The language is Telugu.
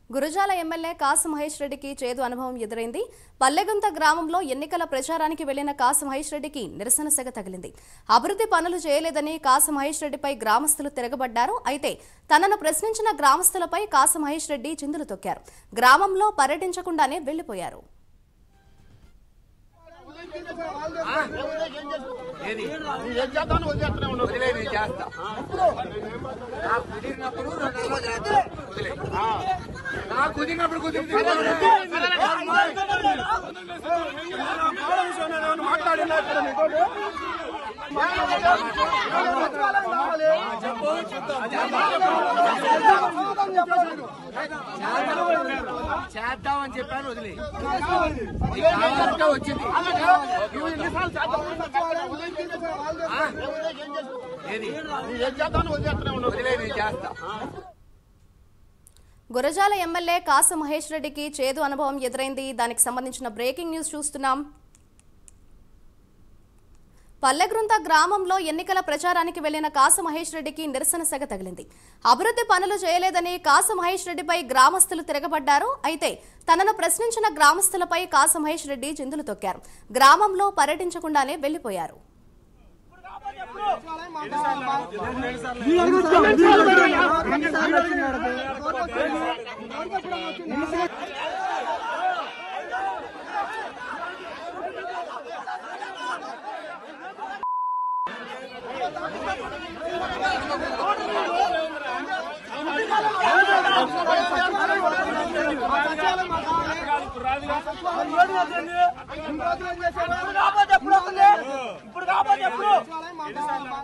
గురజాల ఎమ్మెల్యే కాసు మహేష్ రెడ్డికి చేదు అనుభవం ఎదురైంది పల్లెగుంత గ్రామంలో ఎన్నికల ప్రచారానికి వెళ్లిన కాసు మహేష్ రెడ్డికి నిరసన సెగ తగిలింది అభివృద్ధి పనులు చేయలేదని కాసు మహేష్ రెడ్డిపై గ్రామస్తులు తిరగబడ్డారు అయితే తనను ప్రశ్నించిన గ్రామస్తులపై కాసు మహేష్ రెడ్డి చిందులు తొక్కారు గ్రామంలో పర్యటించకుండానే వెళ్లిపోయారు ఏది ఏం చేద్దామని వదిలేస్తూనే ఉన్నావు. వదిలే నేను చేస్తా నాకు కుదిరినప్పుడు రెండు నెలలు చేస్తా వదిలే నాకు కుదిరినప్పుడు కుదిరింది మాట్లాడినా ఇక్కడ మీతోటి? చేద్దామని చెప్పాను వదిలే కరెక్ట్గా వచ్చింది నువ్వు ఎన్నిసార్లు చేద్దామని ఆ? ఏది నువ్వు ఏం చేద్దామని వదిలేస్తూనే ఉన్నావు. వదిలే నేను చేస్తా గురజాల ఎమ్మెల్యే కాసు మహేష్ రెడ్డికి చేదు అనుభవం ఎదురైంది దానికి సంబంధించిన బ్రేకింగ్ న్యూస్ చూస్తున్నాం పల్లెగ్రుంత గ్రామంలో ఎన్నికల ప్రచారానికి వెళ్లిన కాసు మహేష్ రెడ్డికి నిరసన సెగ తగిలింది అభివృద్ధి పనులు చేయలేదని కాసు మహేష్ రెడ్డిపై గ్రామస్తులు తిరగబడ్డారు అయితే తనను ప్రశ్నించిన గ్రామస్తులపై కాసు మహేష్ రెడ్డి చిందులు తొక్కారు గ్రామంలో పర్యటించకుండానే వెళ్లిపోయారు ఇప్పుడు కాకపోతే ఎప్పుడు వస్తుంది? ఇప్పుడు కాకపోతే ఎప్పుడు